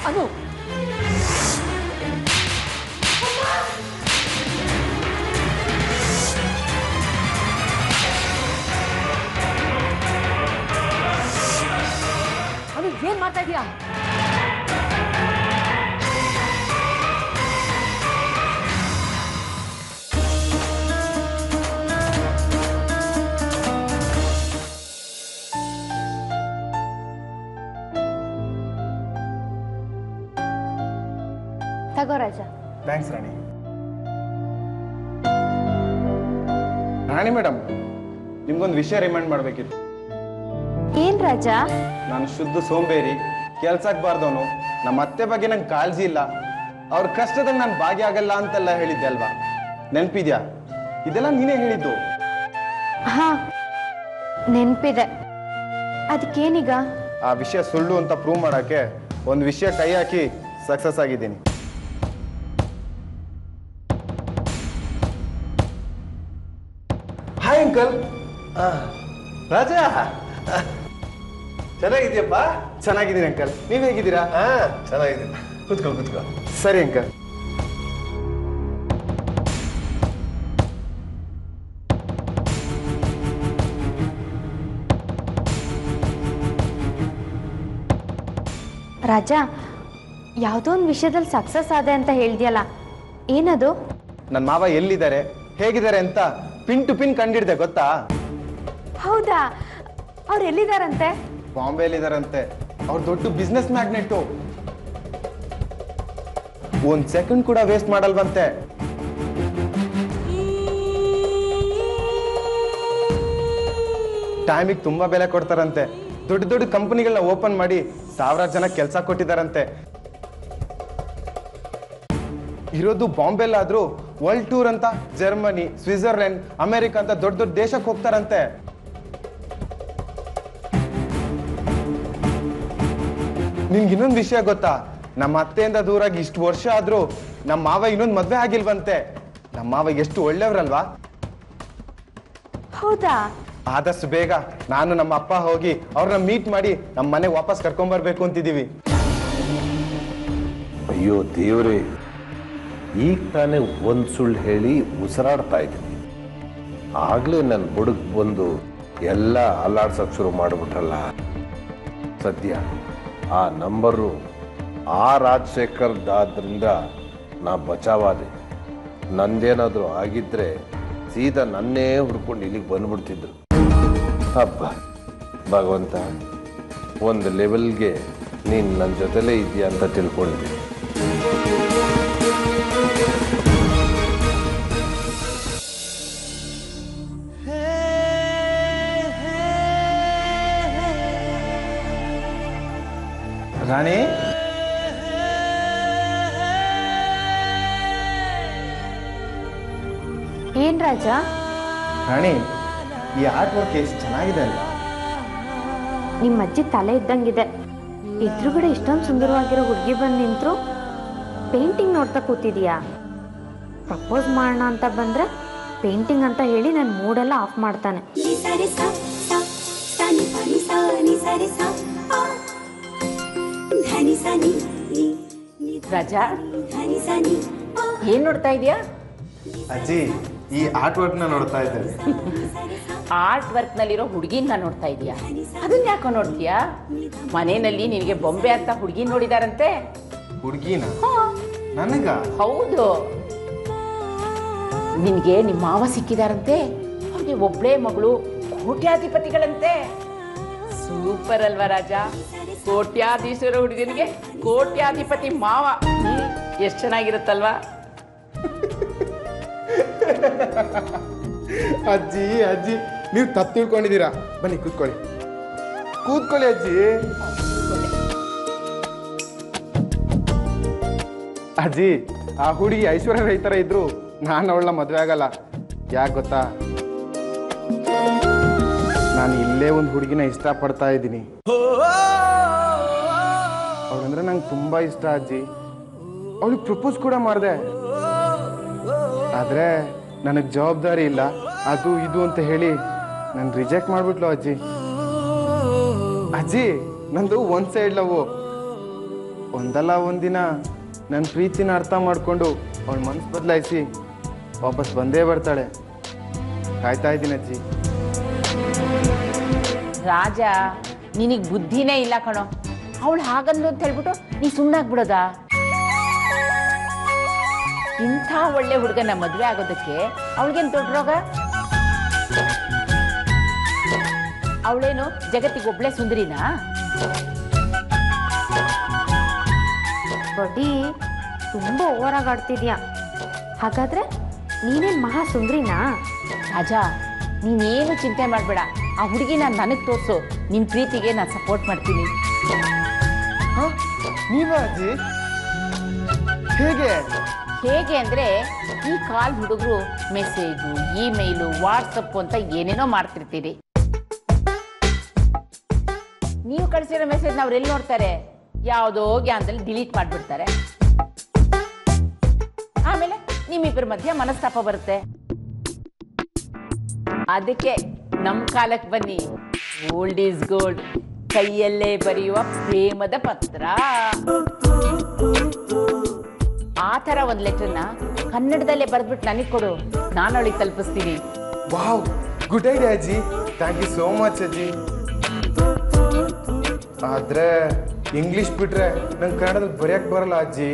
ಅನು ಅನು ಏನ್ ಮಾಡ್ತಾ ಇದೀಯಾ ತಗೋ ರಾಜ ಥ್ಯಾಂಕ್ಸ್ ರಾಣಿ ರಾಣಿ ಮೇಡಮ್ ನಿಮ್ಗೊಂದು ವಿಷಯ ರಿಮೈಂಡ್ ಮಾಡಬೇಕಿತ್ತು ಏನ್ ರಾಜ ನಾನು ಶುದ್ಧ ಸೋಂಬೇರಿ ಕೆಲ್ಸಕ್ಕೆ ಬಾರ್ದವನು ನಮ್ಮ ಅತ್ತೆ ಬಗ್ಗೆ ನಂಗೆ ಕಾಳಜಿ ಇಲ್ಲ ಅವ್ರ ಕಷ್ಟದಲ್ಲಿ ನಾನು ಭಾಗಿಯಾಗಲ್ಲ ಅಂತೆಲ್ಲ ಹೇಳಿದ್ದೆ ಅಲ್ವಾ ನೆನ್ಪಿದ್ಯಾ ಇದೆಲ್ಲ ನೀನೇ ಹೇಳಿದ್ದು ಹಾ ನೆನ್ಪಿದೆ ಅದಕ್ಕೇನೀಗ ಆ ವಿಷಯ ಸುಳ್ಳು ಅಂತ ಪ್ರೂವ್ ಮಾಡಕ್ಕೆ ಒಂದು ವಿಷಯ ಕೈ ಹಾಕಿ ಸಕ್ಸಸ್ ಆಗಿದ್ದೀನಿ ಹಾಯ್ ಅಂಕಲ್ ರಾಜ ಚೆನ್ನಾಗಿದ್ಯಪ್ಪ ಚೆನ್ನಾಗಿದ್ದೀನಿ ಅಂಕಲ್ ನೀವ್ ಹೇಗಿದ್ದೀರಾ ಹಾ ಚೆನ್ನಾಗಿದ್ದೀನಿ ಕುತ್ಕೋ ಕುತ್ಕೋ ಸರಿ ಅಂಕಲ್ ರಾಜ ಯಾವುದೋ ಒಂದು ವಿಷಯದಲ್ಲಿ ಸಕ್ಸಸ್ ಆದೆ ಅಂತ ಹೇಳ್ದ್ಯಲ್ಲ ಏನದು ನನ್ನ ಮಾವ ಎಲ್ಲಿದ್ದಾರೆ ಹೇಗಿದ್ದಾರೆ ಅಂತ ಪಿನ್ ಟು ಪಿನ್ ಕಂಡಿಡ್ದೆ ಗೊತ್ತಾ ಹೌದಾ ಅವ್ರು ಎಲ್ಲಿದಾರಂತೆ ಬಾಂಬೆಲಿದಾರಂತೆ ಅವ್ರು ದೊಡ್ಡ ಬಿಸ್ನೆಸ್ ಮ್ಯಾಗ್ನೆಟ್ಟು ಒಂದ್ ಸೆಕೆಂಡ್ ಕೂಡ ವೇಸ್ಟ್ ಮಾಡಲ್ವಂತೆ ಟೈಮಿಗೆ ತುಂಬಾ ಬೆಲೆ ಕೊಡ್ತಾರಂತೆ ದೊಡ್ಡ ದೊಡ್ಡ ಕಂಪನಿಗಳನ್ನ ಓಪನ್ ಮಾಡಿ ಸಾವಿರಾರು ಜನ ಕೆಲಸ ಕೊಟ್ಟಿದಾರಂತೆ ಇರೋದು ಬಾಂಬೆಲಾದ್ರೂ ವರ್ಲ್ಡ್ ಟೂರ್ ಅಂತ ಜರ್ಮನಿ ಸ್ವಿಟ್ಜರ್ಲೆಂಡ್ ಅಮೆರಿಕ ಅಂತ ದೊಡ್ಡ ದೊಡ್ಡ ದೇಶಕ್ಕೆ ಹೋಗ್ತಾರಂತೆ ನಿನ್ಗೆ ಇನ್ನೊಂದು ವಿಷಯ ಗೊತ್ತಾ ನಮ್ಮ ಅತ್ತೆಯಿಂದ ದೂರಾಗಿ ಇಷ್ಟು ವರ್ಷ ಆದ್ರೂ ನಮ್ಮ ಮಾವ ಇನ್ನೊಂದು ಮದ್ವೆ ಆಗಿಲ್ವಂತೆ ನಮ್ಮ ಮಾವ ಎಷ್ಟು ಒಳ್ಳೆಯವ್ರಲ್ವಾ ಹೌದಾ ಆದಷ್ಟು ಬೇಗ ನಾನು ನಮ್ಮ ಅಪ್ಪ ಹೋಗಿ ಅವ್ರನ್ನ ಮೀಟ್ ಮಾಡಿ ನಮ್ಮ ಮನೆಗೆ ವಾಪಸ್ ಕರ್ಕೊಂಬರ್ಬೇಕು ಅಂತಿದ್ದೀವಿ ಅಯ್ಯೋ ದೇವ್ರೇ ಈಗ ತಾನೇ ಒಂದು ಸುಳ್ಳು ಹೇಳಿ ಉಸಿರಾಡ್ತಾ ಇದ್ದೀನಿ ಆಗಲೇ ನನ್ನ ಬುಡಗ್ ಬಂದು ಎಲ್ಲ ಅಲ್ಲಾಡ್ಸೋಕೆ ಶುರು ಮಾಡಿಬಿಟ್ರಲ್ಲ ಸದ್ಯ ಆ ನಂಬರು ಆ ರಾಜಶೇಖರ್ದಾದ್ರಿಂದ ನಾ ಬಚಾವಾದೆ ನಂದೇನಾದರೂ ಆಗಿದ್ರೆ ಸೀದಾ ನನ್ನೇ ಹುಡ್ಕೊಂಡು ಇಲ್ಲಿಗೆ ಬಂದ್ಬಿಡ್ತಿದ್ರು ಹಬ್ಬ ಭಗವಂತ ಒಂದು ಲೆವೆಲ್ಗೆ ನೀನು ನನ್ನ ಜೊತೆಲೇ ಇದೆಯಾ ಅಂತ ತಿಳ್ಕೊಂಡಿದ್ದೀನಿ ರಾಣಿ ಏನ್ ರಾಜ ರಾಣಿ ಈ ಆರ್ಟ್ ವರ್ಕ್ ಎಷ್ಟು ಚೆನ್ನಾಗಿದೆ ಅಲ್ವಾ ನಿಮ್ಮ ಅಜ್ಜಿ ತಲೆ ಇದ್ದಂಗಿದೆ ಎದುರುಗಡೆ ಇಷ್ಟೊಂದು ಸುಂದರವಾಗಿರೋ ಹುಡುಗಿ ಬಂದು ನಿಂತ್ರು ಪೇಂಟಿಂಗ್ ನೋಡ್ತಾ ಕೂತಿದೀಯಾ ಪ್ರಪೋಸ್ ಮಾಡೋಣ ಅಂತ ಬಂದ್ರೆ ಪೇಂಟಿಂಗ್ ಅಂತ ಹೇಳಿ ನನ್ನ ಮೂಡೆಲ್ಲ ಆಫ್ ಮಾಡ್ತಾನೆ ni sa re sa sa sa ni pa ni sa ni sa re sa a ಧ ni sa ni ni ni Raja ಧ ni sa ni a ಏನ್ ನೋಡ್ತಾ ಇದೀಯಾ ಅಜ್ಜಿ ಈ ಆರ್ಟ್ ವರ್ಕ್ನ ನೋಡ್ತಾ ಇದ್ದೇವೆ ಆರ್ಟ್ ವರ್ಕ್ ನಲ್ಲಿರೋ ಹುಡುಗಿನ ನೋಡ್ತಾ ಇದೀಯಾ ಅದನ್ನ ಯಾಕೋ ನೋಡ್ತೀಯಾ ಮನೆಯಲ್ಲಿ ನಿನಗೆ ಬೊಂಬೆ ಅಂತ ಹುಡುಗಿ ನೋಡಿದಾರಂತೆ ಹುಡುಗಿನ ನನಗ ಹೌದು ನಿನಗೆ ನಿಮ್ಮ ಮಾವ ಸಿಕ್ಕಿದಾರಂತೆ ಅವ್ರಿಗೆ ಒಬ್ಳೇ ಮಗಳು ಕೋಟ್ಯಾಧಿಪತಿಗಳಂತೆ ಸೂಪರ್ ಅಲ್ವಾ ರಾಜ ಕೋಟ್ಯಾಧೀಶ್ವರ ಹುಡುಗನಿಗೆ ಕೋಟ್ಯಾಧಿಪತಿ ಮಾವ ಹ್ಮ್ ಎಷ್ಟು ಚೆನ್ನಾಗಿರುತ್ತಲ್ವಾ ಅಜ್ಜಿ ಅಜ್ಜಿ ನೀವು ತಪ್ಪು ತಿಳ್ಕೊಂಡಿದ್ದೀರಾ ಬನ್ನಿ ಕೂತ್ಕೊಳ್ಳಿ ಕೂತ್ಕೊಳ್ಳಿ ಅಜ್ಜಿ ಅಜ್ಜಿ ಆ ಹುಡುಗಿ ಐಶ್ವರ್ಯ ರೈ ಥರ ಇದ್ರು ನಾನು ಅವಳನ್ನ ಮದುವೆ ಆಗಲ್ಲ ಯಾಕೆ ಗೊತ್ತಾ ನಾನು ಇಲ್ಲೇ ಒಂದು ಹುಡುಗಿನ ಇಷ್ಟಪಡ್ತಾ ಇದ್ದೀನಿ ಅವಳಂದ್ರೆ ನಂಗೆ ತುಂಬಾ ಇಷ್ಟ ಅಜ್ಜಿ ಅವಳಿಗೆ ಪ್ರಪೋಸ್ ಕೂಡ ಮಾಡಿದೆ ಆದ್ರೆ ನನಗೆ ಜವಾಬ್ದಾರಿ ಇಲ್ಲ ಅದು ಇದು ಅಂತ ಹೇಳಿ ನಾನು ರಿಜೆಕ್ಟ್ ಮಾಡ್ಬಿಟ್ಲು ಅಜ್ಜಿ ಅಜ್ಜಿ ನಂದು ಒನ್ ಸೈಡ್ ಲವ್ ಒಂದಲ್ಲ ಒಂದಿನ ನನ್ನ ಪ್ರೀತಿನ ಅರ್ಥ ಮಾಡಿಕೊಂಡು ಅವಳ ಮನಸ್ಸು ಬದಲಾಯಿಸಿ ವಾಪಸ್ ಬಂದೇ ಬರ್ತಾಳೆ ಕಾಯ್ತಾ ಇದ್ದೀನಿ ಅಜ್ಜಿ ರಾಜ ನಿನಗೆ ಬುದ್ಧಿನೇ ಇಲ್ಲ ಕಣೋ ಅವಳು ಹಾಗಂದು ಅಂತ ಹೇಳ್ಬಿಟ್ಟು ನೀ ಸುಮ್ಮನಾಗ್ಬಿಡೋದಾ ಇಂಥ ಒಳ್ಳೆ ಹುಡುಗನ ಮದುವೆ ಆಗೋದಕ್ಕೆ ಅವಳಿಗೇನು ದೊಡ್ಡ ರೋಗ ಅವಳೇನು ಜಗತ್ತಿಗೆ ಒಬ್ಳೆ ಸುಂದರಿನಾ ಬಡಿ ತುಂಬ ಓವರಾಗಿ ಆಡ್ತಿದ್ಯಾ ಹಾಗಾದ್ರೆ ನೀನೇನು ಮಹಾ ಸುಂದ್ರಿನಾ ರಾಜ ನೀನೇನು ಚಿಂತೆ ಮಾಡಬೇಡ ಆ ಹುಡುಗಿನ ನನಗೆ ತೋರಿಸು ನಿನ್ನ ಪ್ರೀತಿಗೆ ನಾನು ಸಪೋರ್ಟ್ ಮಾಡ್ತೀನಿ ಹ? ನೀವಾ ಅಜ್ಜಿ ಹೇಗೆ ಹೇಗೆ ಅಂದರೆ ಈ ಕಾಲ್ ಹುಡುಗರು ಮೆಸೇಜು ಇಮೇಲು ವಾಟ್ಸಪ್ಪು ಅಂತ ಏನೇನೋ ಮಾಡ್ತಿರ್ತೀರಿ ನೀವು ಕಳಿಸಿರೋ ಮೆಸೇಜ್ನ ಅವ್ರು ಎಲ್ಲಿ ನೋಡ್ತಾರೆ ಯಾವುದೋ ಗ್ಯಾನ್ದಲ್ಲಿ ಡಿಲೀಟ್ ಮಾಡಿಬಿಡ್ತಾರೆ ಆಮೇಲೆ ನಿಮ್ಮಿಬ್ಬರ ಮಧ್ಯೆ ಮನಸ್ತಾಪ ಬರುತ್ತೆ ಅದಕ್ಕೆ ನಮ್ಮ ಕಾಲಕ್ಕೆ ಬನ್ನಿ ಓಲ್ಡ್ ಈಸ್ ಗೋಲ್ಡ್ ಕೈಯಲ್ಲೇ ಬರೆಯುವ ಪ್ರೇಮದ ಪತ್ರ ಆ ಥರ ಒಂದು ಲೆಟರ್ನ ಕನ್ನಡದಲ್ಲೇ ಬರೆದ್ಬಿಟ್ಟು ನನಗೆ ಕೊಡು ನಾನು ಅವಳಿಗೆ ತಲುಪಿಸ್ತೀನಿ ವಾವ್ ಗುಡ್ ಐಡಿಯಾ ಅಜ್ಜಿ ಥ್ಯಾಂಕ್ ಯು ಸೋ ಮಚ್ ಅಜ್ಜಿ ಆದ್ರೆ ಇಂಗ್ಲಿಷ್ ಬಿಟ್ರೆ ನಂಗೆ ಕನ್ನಡದಲ್ಲಿ ಬರೆಯಕ್ ಬರಲ್ಲ ಅಜ್ಜಿ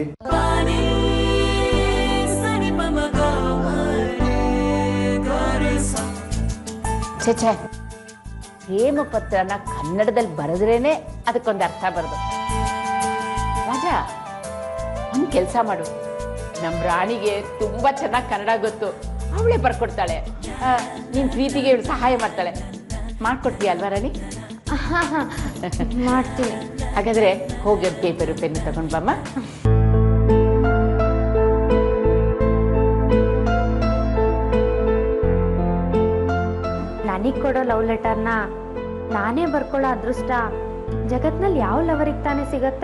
ಛೇ ಛೇ ಪ್ರೇಮ ಪತ್ರನ ಕನ್ನಡದಲ್ಲಿ ಬರೆದ್ರೇನೆ ಅದಕ್ಕೊಂದು ಅರ್ಥ ಬರೋದು ರಾಜ ಒಂದು ಕೆಲಸ ಮಾಡು ನಮ್ಮ ರಾಣಿಗೆ ತುಂಬ ಚೆನ್ನಾಗಿ ಕನ್ನಡ ಗೊತ್ತು ಅವಳೇ ಬರ್ಕೊಡ್ತಾಳೆ ನಿನ್ನ ಪ್ರೀತಿಗೆ ಇವಳು ಸಹಾಯ ಮಾಡ್ತಾಳೆ ಮಾಡ್ಕೊಡ್ತೀಯ ಅಲ್ವಾ ರಾಣಿ ಹಾಂ ಹಾಂ ಮಾಡ್ತೀನಿ ಹಾಗಾದ್ರೆ ಹೋಗಿ ಒಂದು ಪೇಪರು ಪೆನ್ ತಗೊಂಡು ಬಮ್ಮ ನನಗೆ ಕೊಡೋ ಲವ್ ಲೆಟರ್ನ ನಾನೇ ಬರ್ಕೊಳ್ಳೋ ಅದೃಷ್ಟ ಜಗತ್ನಲ್ಲಿ ಯಾವ ಲವರಿಗೆ ತಾನೇ ಸಿಗತ್ತೆ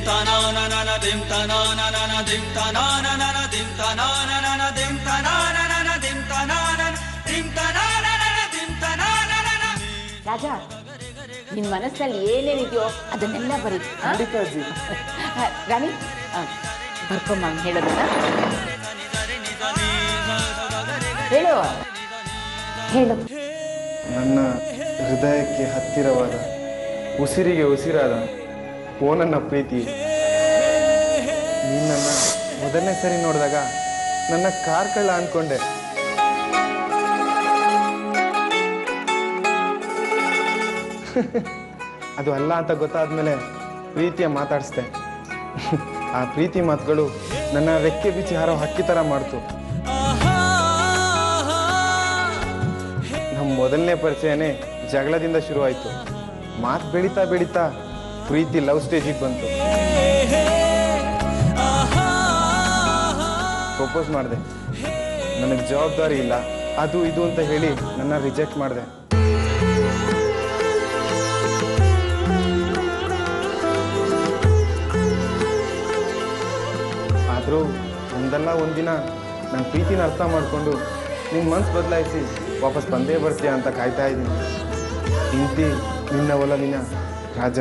ರಾಜ ನಿನ್ನ ಮನಸ್ಸಿನಲ್ಲಿ ಏನೇನಿದೆಯೋ ಅದನ್ನೆಲ್ಲ ಬರೀ ಆ? ಖಂಡಿತ ಅಜ್ಜಿ ಆ, ರಾಣಿ ಆ, ಬರ್ಕೊಂಬ ಅವ್ನು ಹೇಳೋದನ್ನ ಹೇಳು ಹೇಳು ನನ್ನ ಹೃದಯಕ್ಕೆ ಹತ್ತಿರವಾದ ಉಸಿರಿಗೆ ಉಸಿರಾದ ಓ ನನ್ನ ಪ್ರೀತಿ ನೀನನ್ನ ಮೊದಲನೇ ಸರಿ ನೋಡಿದಾಗ ನನ್ನ ಕಾರ್ ಕಳ್ಳ ಅನ್ಕೊಂಡೆ ಅದು ಅಲ್ಲ ಅಂತ ಗೊತ್ತಾದ್ಮೇಲೆ ಪ್ರೀತಿಯ ಮಾತಾಡಿಸ್ದೆ ಆ ಪ್ರೀತಿ ಮಾತುಗಳು ನನ್ನ ರೆಕ್ಕೆ ಬಿಚ್ಚಿ ಹಾರೋ ಹಕ್ಕಿ ಥರ ಮಾಡ್ತು ನಮ್ಮ ಮೊದಲನೇ ಪರಿಚಯನೇ ಜಗಳದಿಂದ ಶುರುವಾಯಿತು ಮಾತು ಬೆಳೀತಾ ಬೆಳೀತಾ ಪ್ರೀತಿ ಲವ್ ಸ್ಟೇಜಿಗೆ ಬಂತು ಪ್ರಪೋಸ್ ಮಾಡಿದೆ ನನಗೆ ಜವಾಬ್ದಾರಿ ಇಲ್ಲ ಅದು ಇದು ಅಂತ ಹೇಳಿ ನನ್ನ ರಿಜೆಕ್ಟ್ ಮಾಡಿದೆ ಆದರೂ ಒಂದಲ್ಲ ಒಂದಿನ ನನ್ನ ಪ್ರೀತಿನ ಅರ್ಥ ಮಾಡಿಕೊಂಡು ನಿನ್ನ ಮನ್ಸು ಬದಲಾಯಿಸಿ ವಾಪಸ್ ಬಂದೇ ಬರ್ತೀಯ ಅಂತ ಕಾಯ್ತಾ ಇದ್ದೀನಿ ಇಂತಿ ನಿನ್ನ ಒಲವಿನ Raja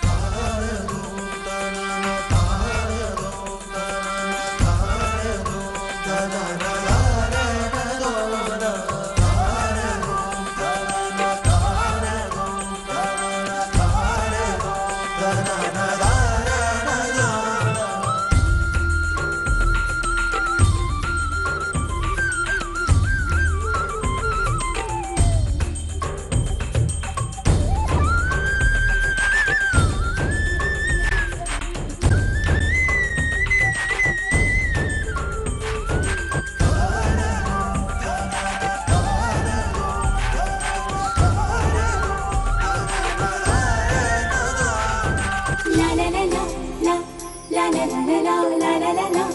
La la la la la la la la la la la la la la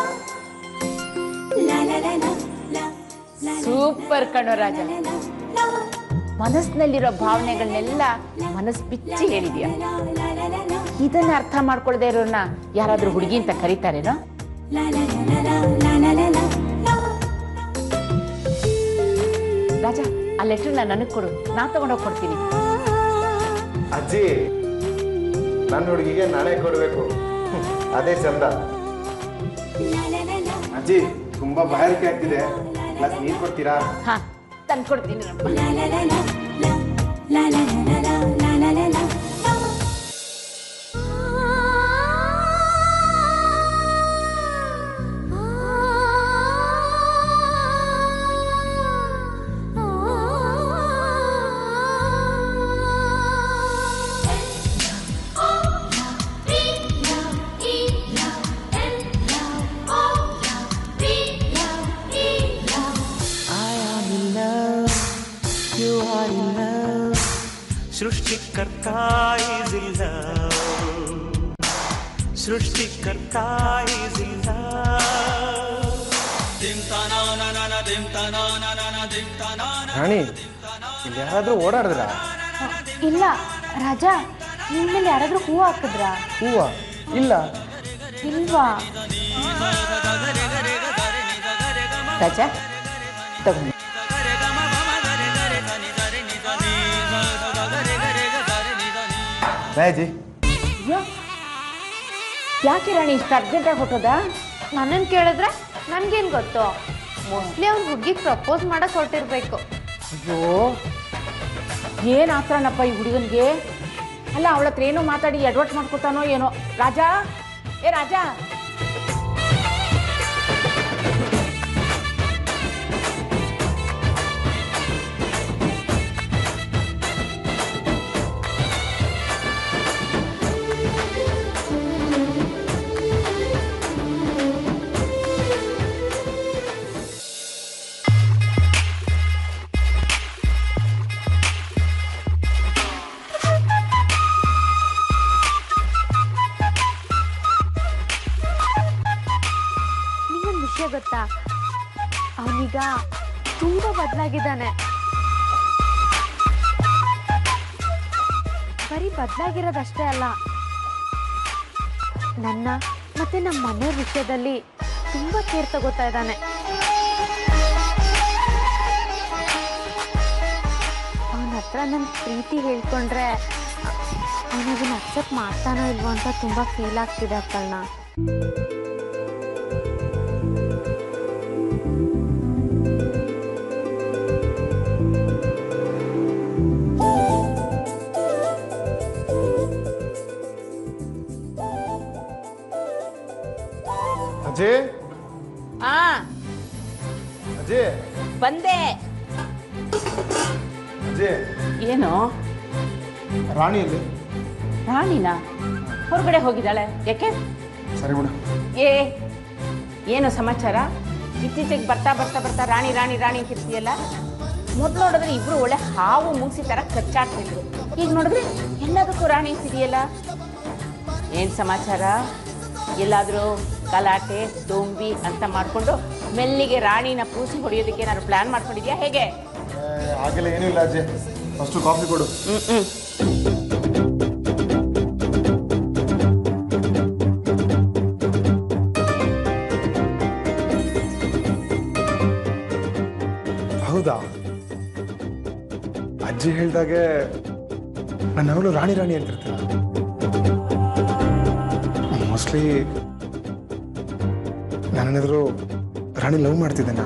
la la la la la la super ಕಣೋ ರಾಜ la la ಮನಸ್ಸಿನಲ್ಲಿರೋ ಭಾವನೆಗಳನ್ನೆಲ್ಲ ಮನಸ್ಸು ಬಿಚ್ಚಿ ಹೇಳಿದ್ಯಾ la la la la la ಇದನ್ನ ಅರ್ಥ ಮಾಡ್ಕೊಳ್ದೇ ಇರೋನ್ನ ಯಾರಾದ್ರೂ ಹುಡುಗಿ ಅಂತ ಕರೀತಾರೇನೋ la la la la la la la la la ರಾಜ ಆ ಲೆಟರ್ನ ನನಗೆ ಕೊಡು ನಾ ತಗೊಂಡೋಗಿ ಕೊಡ್ತೀನಿ ಅಜ್ಜಿ ನನ್ನ ಹುಡುಗಿಗೆ ನಾನೇ ಕೊಡಬೇಕು ಅದೇ ಚಂದ ಅಜ್ಜಿ ತುಂಬಾ ಬಾಯಾರಿಕೆ ಆಗ್ತಿದೆ ಗ್ಲಾಸ್ ನೀರು ಕೊಡ್ತೀರಾ ಹಾ ತಂದ್ಕೊಡ್ತೀನಿ ರಪ್ಪ I am in love, you are in love. सृष्टिकर्ता is in love. सृष्टिकर्ता is in love. ರಾಣಿ ಇಲ್ಲಿ ಯಾರಾದ್ರೂ ಓಡಾಡಿದ್ರ ಇಲ್ಲ ರಾಜ ನಿನ್ ಮೇಲೆ ಯಾರಾದ್ರೂ ಹೂವು ಹಾಕಿದ್ರಾ ಹೂವ ಇಲ್ಲ ಇಲ್ವಾ ರಾಜ ತಗೊಂಡು ಬಾಯ್ ಯಾಕೆ ರಾಣಿ ಇಷ್ಟು ಅರ್ಜೆಂಟಾಗಿ ಹೊಟ್ಟೋದಾ ನನ್ನನ್ನು ಕೇಳಿದ್ರೆ ನನ್ಗೇನು ಗೊತ್ತು ಮೋಸ್ಟ್ಲಿ ಅವ್ನ ಹುಡುಗಿಗೆ ಪ್ರಪೋಸ್ ಮಾಡಕ್ ಹೊರಟಿರ್ಬೇಕು ಅಯ್ಯೋ ಏನು ಆತ್ರನಪ್ಪ ಈ ಹುಡುಗನಿಗೆ ಅಲ್ಲ ಅವಳ ಹತ್ರ ಏನೋ ಮಾತಾಡಿ ಎಡ್ವರ್ಟ್ ಮಾಡ್ಕೊತಾನೋ ಏನೋ ರಾಜ ಏ ರಾಜ ನಿಂಗೊಂದು ವಿಷಯ ಗೊತ್ತಾ ಅವನೀಗ ತುಂಬಾ ಬದಲಾಗಿದ್ದಾನೆ ಬರೀ ಬದಲಾಗಿರೋದಷ್ಟೇ ಅಲ್ಲ ನನ್ನ ಮತ್ತೆ ನಮ್ಮ ಮನೆ ವಿಷಯದಲ್ಲಿ ತುಂಬಾ ಕೇರ್ ತಗೋತಾ ಇದ್ದಾನೆ ಅವನ ಹತ್ರ ನನ್ನ ಪ್ರೀತಿ ಹೇಳ್ಕೊಂಡ್ರೆ ಅವನದನ್ನ ಅಕ್ಸೆಪ್ಟ್ ಮಾಡ್ತಾನೋ ಇಲ್ವೋ ಅಂತ ತುಂಬಾ ಫೀಲ್ ಆಗ್ತಿದೆ ಅಕ್ಕಳ್ನ ಅಜಯ್ ಹಾ ಅಜಯ್ ಬಂದೆ ಅಜಯ್ ಏನು ರಾಣಿ ಇಲ್ಲಿ ರಾಣಿನ ಹೊರಗಡೆ ಹೋಗಿದ್ದಾಳೆ ಯಾಕೆ ಸರಿ ಬಿಡು ಏ ಏನು ಸಮಾಚಾರ ಇತ್ತೀಚೆಗೆ ಬರ್ತಾ ಬರ್ತಾ ಬರ್ತಾ ರಾಣಿ ರಾಣಿ ರಾಣಿ ಅಂತಿರ್ತೀಯಲ್ಲ ಮೊದ್ಲು ನೋಡಿದ್ರೆ ಇಬ್ರು ಒಳ್ಳೆ ಹಾವು ಮುಂಗ್ಸಿ ತರ ಕಚ್ಚಾಡ್ತಿದ್ರು ಈಗ ನೋಡಿದ್ರೆ ಎಲ್ಲದಕ್ಕೂ ರಾಣಿ ಅಂತಿದೆಯಲ್ಲ ಏನ್ ಸಮಾಚಾರ ಎಲ್ಲಾದರೂ ಗಲಾಟೆ ದೊಂಬಿ ಅಂತ ಮಾಡ್ಕೊಂಡು ಮೆಲ್ಲಿಗೆ ರಾಣಿನ ಪೂಸಿ ಹೊಡೆಯೋದಕ್ಕೆ ಏನಾದ್ರು ಪ್ಲಾನ್ ಮಾಡ್ಕೊಂಡಿದ್ಯಾ ಹೇಗೆ ಹಾಗೆಲ್ಲ ಏನೂ ಇಲ್ಲ ಅಜಯ್ ಫಸ್ಟು ಕಾಫಿ ಕೊಡು ಹ್ಮ್ ಹ್ಮ್ ಹೌದಾ ಅಜ್ಜಿ ಹೇಳ್ದಾಗೆ ನಾನು ಯಾವಾಗಲೂ ರಾಣಿ ರಾಣಿ ಅಂತಿರ್ತೀನಿ ಮೋಸ್ಟ್ಲಿ ನಾನೇನಾದರೂ ರಾಣಿ ಲವ್ ಮಾಡ್ತಿದ್ದೇನಾ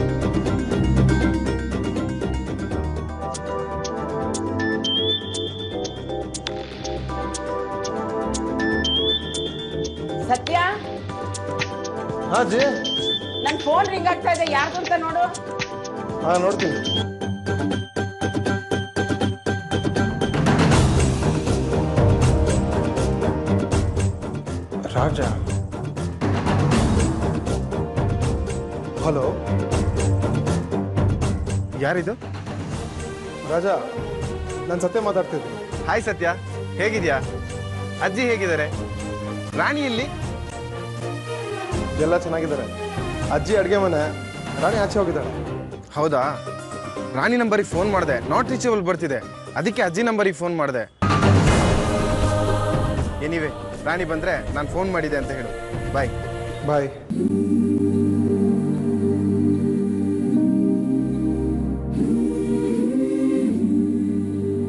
ಸತ್ಯ ಹಾ ಅಜಯ್ ನನ್ ಫೋನ್ ರಿಂಗ್ ಆಗ್ತಾ ಇದೆ ಯಾರ್ದು ಅಂತ ನೋಡು ಹಾ ನೋಡ್ತೀನಿ ರಾಜ ಹಲೋ ಯಾರಿದು ರಾಜ ನಾನು ಸತ್ಯ ಮಾತಾಡ್ತಿದ್ದೀನಿ ಹಾಯ್ ಸತ್ಯ ಹೇಗಿದ್ಯಾ ಅಜ್ಜಿ ಹೇಗಿದ್ದಾರೆ ರಾಣಿ ಇಲ್ಲಿ ಎಲ್ಲ ಚೆನ್ನಾಗಿದ್ದಾರೆ ಅಜ್ಜಿ ಅಡುಗೆ ಮನೆ ರಾಣಿ ಆಚೆ ಹೋಗಿದ್ದಾಳೆ ಹೌದಾ ರಾಣಿ ನಂಬರಿಗೆ ಫೋನ್ ಮಾಡಿದೆ ನಾಟ್ ರೀಚೇಬಲ್ ಬರ್ತಿದೆ ಅದಕ್ಕೆ ಅಜ್ಜಿ ನಂಬರಿಗೆ ಫೋನ್ ಮಾಡಿದೆ ಎನಿವೆ ರಾಣಿ ಬಂದ್ರೆ ನಾನು ಫೋನ್ ಮಾಡಿದೆ ಅಂತ ಹೇಳು ಬಾಯ್ ಬಾಯ್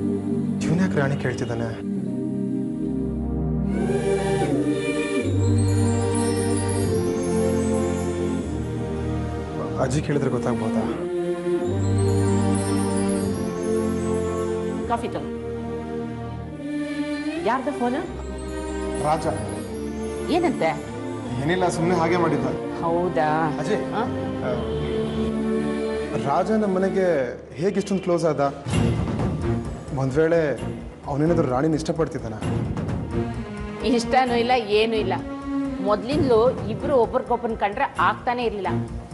ಇವನ್ಯಾಕೆ ರಾಣಿ ಕೇಳ್ತಿದ್ದಾನೆ ಅಜ್ಜಿ ಕೇಳಿದ್ರೆ ಗೊತ್ತಾಗ್ಬೋದಾ ಕಾಫಿ ತಗೋ ಯಾರ್ದ ಫೋನು ರಾಜ ಏನಂತೆ ಏನಿಲ್ಲ ಸುಮ್ಮನೆ ಹಾಗೆ ಮಾಡಿದ್ದ ಹೌದಾ ಅಜಯ್ ಆ? ರಾಜ ನಮ್ಮ ಮನೆಗೆ ಹೇಗೆ ಇಷ್ಟೊಂದು ಕ್ಲೋಸ್ ಆದ ಒಂದು ವೇಳೆ ಅವನೇನಾದ್ರೂ ರಾಣಿನ ಇಷ್ಟಪಡ್ತಿದ್ದಾನ ಇಷ್ಟನೂ ಇಲ್ಲ ಏನೂ ಇಲ್ಲ ಮೊದ್ಲಿಂದಲೂ ಇಬ್ರು ಒಬ್ರಿಗೊಬ್ಬರನ್ನ ಕಂಡ್ರೆ ಆಗ್ತಾನೆ ಇರಲಿಲ್ಲ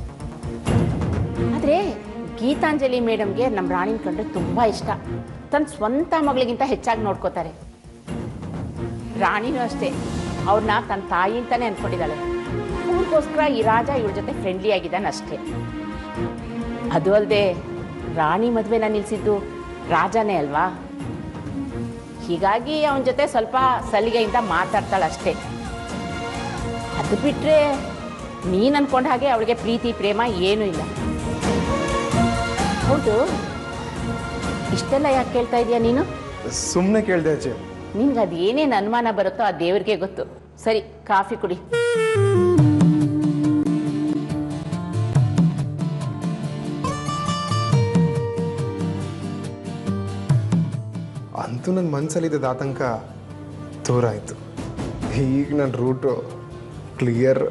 ಆದ್ರೆ ಗೀತಾಂಜಲಿ ಮೇಡಮ್ಗೆ ನಮ್ಮ ರಾಣಿನ ಕಂಡ್ರೆ ತುಂಬಾ ಇಷ್ಟ ತನ್ನ ಸ್ವಂತ ಮಗಳಿಗಿಂತ ಹೆಚ್ಚಾಗಿ ನೋಡ್ಕೋತಾರೆ ರಾಣಿನೂ ಅಷ್ಟೇ ಅವ್ರನ್ನ ತನ್ನ ತಾಯಿ ಅಂತಾನೆ ಅನ್ಕೊಂಡಿದ್ದಾಳೆ ಅವನಿಗೋಸ್ಕರ ಈ ರಾಜ ಇವ್ರ ಜೊತೆ ಫ್ರೆಂಡ್ಲಿ ಆಗಿದ್ದಾನೆ ಅಷ್ಟೇ ಅದು ಅಲ್ಲದೆ ರಾಣಿ ಮದುವೆನ ನಿಲ್ಸಿದ್ದು ರಾಜನೇ ಅಲ್ವಾ ಹೀಗಾಗಿ ಅವನ ಜೊತೆ ಸ್ವಲ್ಪ ಸಲಿಗೆಯಿಂದ ಮಾತಾಡ್ತಾಳೆ ಅಷ್ಟೇ ಅದು ಬಿಟ್ರೆ ನೀನ್ ಅನ್ಕೊಂಡ ಹಾಗೆ ಅವಳಿಗೆ ಪ್ರೀತಿ ಪ್ರೇಮ ಏನೂ ಇಲ್ಲ ಹೌದು ಇಷ್ಟೆಲ್ಲ ಯಾಕೆ ಕೇಳ್ತಾ ಇದೀಯ ನೀನು ಸುಮ್ಮನೆ ಕೇಳಿದೆ ಅಜ್ಜಿ ನಿನ್ಗೆ ಅದು ಏನೇನು ಅನುಮಾನ ಬರುತ್ತೋ ಆ ದೇವ್ರಿಗೆ ಗೊತ್ತು ಸರಿ ಕಾಫಿ ಕುಡಿ ಅಂತೂ ನನ್ನ ಮನಸ್ಸಲ್ಲಿದ್ದ ಆತಂಕ ದೂರ ಆಯಿತು ಈಗ ನನ್ನ ರೂಟು ಕ್ಲಿಯರ್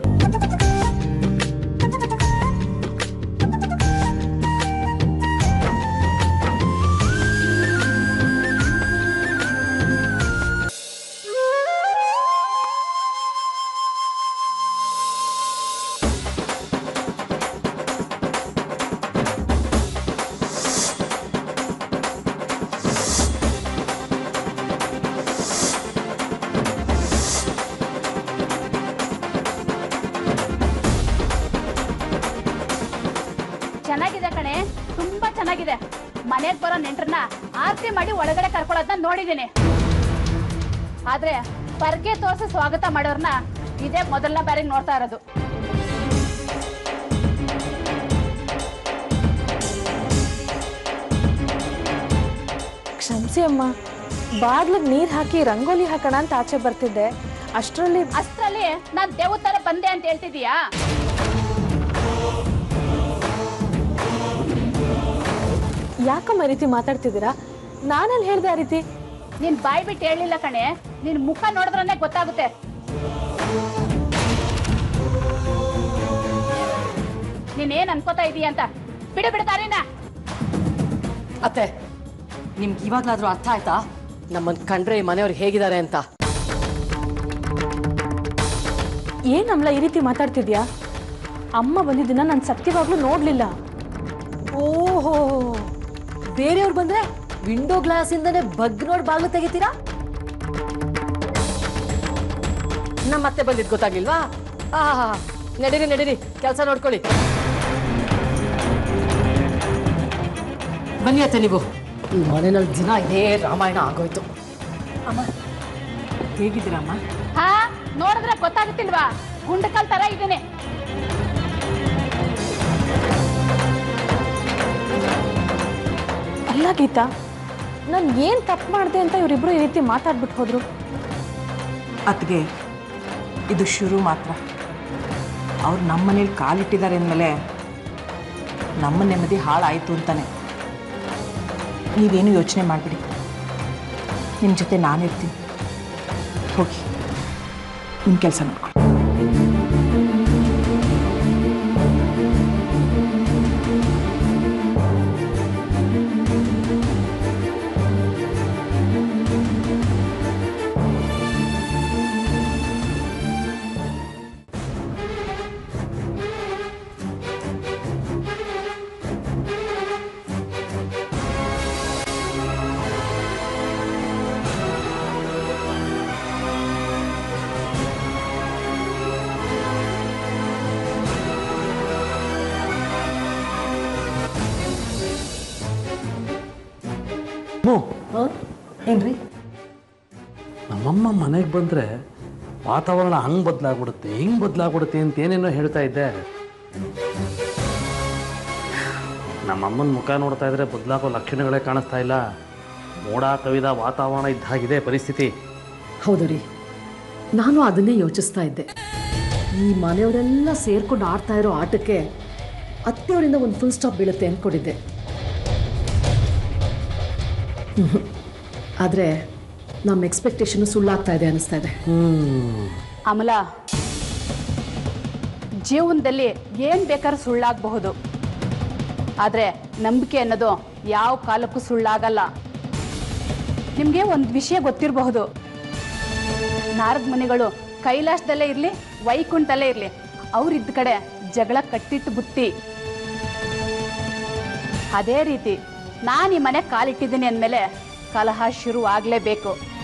ಚೆನ್ನಾಗಿದೆ ಕಣೆ ತುಂಬಾ ಚೆನ್ನಾಗಿದೆ ಮನೆಗ್ ಬರೋ ನೆಂಟ್ರನ್ನ ಆರತಿ ಮಾಡಿ ಒಳಗಡೆ ಕರ್ಕೊಳ್ಳೋದನ್ನ ನೋಡಿದೀನಿ ಆದ್ರೆ ಪರ್ಗೆ ತೋರಿಸಿ ಸ್ವಾಗತ ಮಾಡೋರ್ನ ಇದೇ ಮೊದಲನೇ ಬಾರಿಗೆ ನೋಡ್ತಾ ಇರೋದು ಕ್ಷಮಿಸಿ ಅಮ್ಮ ಬಾಗ್ಲಿಗೆ ನೀರು ಹಾಕಿ ರಂಗೋಲಿ ಹಾಕೋಣ ಅಂತ ಆಚೆ ಬರ್ತಿದ್ದೆ ಅಷ್ಟರಲ್ಲಿ ಅಷ್ಟ್ರಲ್ಲಿ ನಾನ್ ದೇವ್ ತರ ಬಂದೆ ಅಂತ ಹೇಳ್ತಿದೀಯಾ ಯಾಕಮ್ಮ ಈ ರೀತಿ ಮಾತಾಡ್ತಿದ್ದೀರಾ ನಾನಲ್ಲಿ ಹೇಳ್ದೆ ಆ ರೀತಿ ನೀನ್ ಬಾಯ್ ಬಿಟ್ಟು ಹೇಳಿಲ್ಲ ಕಣೆ ನಿನ್ ಮುಖ ನೋಡಿದ್ರನೆ ಗೊತ್ತಾಗುತ್ತೆ ನೀನ್ ಏನ್ ಅನ್ಕೋತಾ ಇದೀಯ ಅಂತ ಬಿಡು ಬಿಡು ದಾರಿನ ಅತ್ತೆ ನಿಮ್ಗೆ ಇವಾಗ್ಲಾದ್ರೂ ಅರ್ಥ ಆಯ್ತಾ ನಮ್ಮನ್ ಕಂಡ್ರೆ ಈ ಮನೆಯವ್ರು ಹೇಗಿದ್ದಾರೆ ಅಂತ ಏನಮ್ಲ ಈ ರೀತಿ ಮಾತಾಡ್ತಿದ್ಯಾ ಅಮ್ಮ ಬಂದಿದ್ದನ್ನ ನಾನು ಸತ್ಯವಾಗ್ಲೂ ನೋಡ್ಲಿಲ್ಲ ಓಹೋ ಬೇರೆಯವ್ರು ಬಂದ್ರೆ ವಿಂಡೋ ಗ್ಲಾಸ್ ಇಂದನೇ ಬಗ್ ನೋಡಿ ಬಾಗ್ಲು ತೆಗಿತೀರಾ ನಮ್ಮ ಮತ್ತೆ ಬಂದಿದ್ ಗೊತ್ತಾಗ್ಲಿಲ್ವಾ ಆ ನಡೀರಿ ನಡೀರಿ ಕೆಲಸ ನೋಡ್ಕೊಳ್ಳಿ ಬನ್ನಿ ಅತ್ತೆ ನೀವು ಈ ಮನೆಯಲ್ಲಿ ದಿನ ಇದೇ ರಾಮಾಯಣ ಆಗೋಯ್ತು ಅಮ್ಮ ಹೇಗಿದ್ದೀರಮ್ಮ ಹಾ ನೋಡಿದ್ರೆ ಗೊತ್ತಾಗುತ್ತಿಲ್ವಾ ಗುಂಡಕಲ್ ತರ ಇದ್ದೇನೆ ಅಲ್ಲ ಗೀತಾ ನಾನು ಏನು ತಪ್ಪು ಮಾಡಿದೆ ಅಂತ ಇವರಿಬ್ರು ಈ ರೀತಿ ಮಾತಾಡ್ಬಿಟ್ಟು ಹೋದ್ರು ಅತ್ಗೆ ಇದು ಶುರು ಮಾತ್ರ ಅವ್ರು ನಮ್ಮ ಮನೇಲಿ ಕಾಲಿಟ್ಟಿದ್ದಾರೆ ಅಂದಮೇಲೆ ನಮ್ಮ ನೆಮ್ಮದಿ ಹಾಳಾಯಿತು ಅಂತಾನೆ ನೀವೇನು ಯೋಚನೆ ಮಾಡಿಬಿಡಿ ನಿಮ್ಮ ಜೊತೆ ನಾನಿರ್ತೀನಿ ಹೋಗಿ ನಿಮ್ಮ ಕೆಲಸ ನೋಡ್ಕೊಳ್ಳಿ ಏನ್ರಿ ನಮ್ಮಮ್ಮ ಮನೆಗೆ ಬಂದರೆ ವಾತಾವರಣ ಹಂಗೆ ಬದಲಾಗ್ಬಿಡುತ್ತೆ ಹಿಂಗೆ ಬದಲಾಗ್ಬಿಡುತ್ತೆ ಅಂತ ಏನೇನೋ ಹೇಳ್ತಾ ಇದ್ದೆ ನಮ್ಮಮ್ಮನ ಮುಖ ನೋಡ್ತಾ ಇದ್ರೆ ಬದಲಾಗೋ ಲಕ್ಷಣಗಳೇ ಕಾಣಿಸ್ತಾ ಇಲ್ಲ ಮೋಡ ಕವಿದ ವಾತಾವರಣ ಇದ್ದ ಹಾಗಿದೆ ಪರಿಸ್ಥಿತಿ ಹೌದು ರೀ ನಾನು ಅದನ್ನೇ ಯೋಚಿಸ್ತಾ ಇದ್ದೆ ಈ ಮನೆಯವರೆಲ್ಲ ಸೇರ್ಕೊಂಡು ಆಡ್ತಾ ಇರೋ ಆಟಕ್ಕೆ ಅತ್ತೆಯವರಿಂದ ಒಂದು ಫುಲ್ ಸ್ಟಾಪ್ ಬೀಳುತ್ತೆ ಅಂದ್ಕೊಂಡಿದ್ದೆ ಆದರೆ ನಮ್ಮ ಎಕ್ಸ್ಪೆಕ್ಟೇಷನ್ ಸುಳ್ಳಾಗ್ತಾ ಇದೆ ಅನಿಸ್ತಾ ಇದೆ ಅಮಲ ಜೀವನದಲ್ಲಿ ಏನು ಬೇಕಾದ್ರೂ ಸುಳ್ಳಾಗಬಹುದು ಆದರೆ ನಂಬಿಕೆ ಅನ್ನೋದು ಯಾವ ಕಾಲಕ್ಕೂ ಸುಳ್ಳಾಗಲ್ಲ ನಿಮಗೆ ಒಂದು ವಿಷಯ ಗೊತ್ತಿರಬಹುದು ನಾರದ ಮುನಿಗಳು ಕೈಲಾಸದಲ್ಲೇ ಇರಲಿ ವೈಕುಂಠದಲ್ಲೇ ಇರಲಿ ಅವ್ರಿದ್ದ ಕಡೆ ಜಗಳ ಕಟ್ಟಿಟ್ಟು ಬುತ್ತಿ ಅದೇ ರೀತಿ ನಾನು ಈ ಮನೆ ಕಾಲಿಟ್ಟಿದ್ದೀನಿ ಅಂದಮೇಲೆ ಕಲಹ ಶುರು ಆಗಲೇಬೇಕು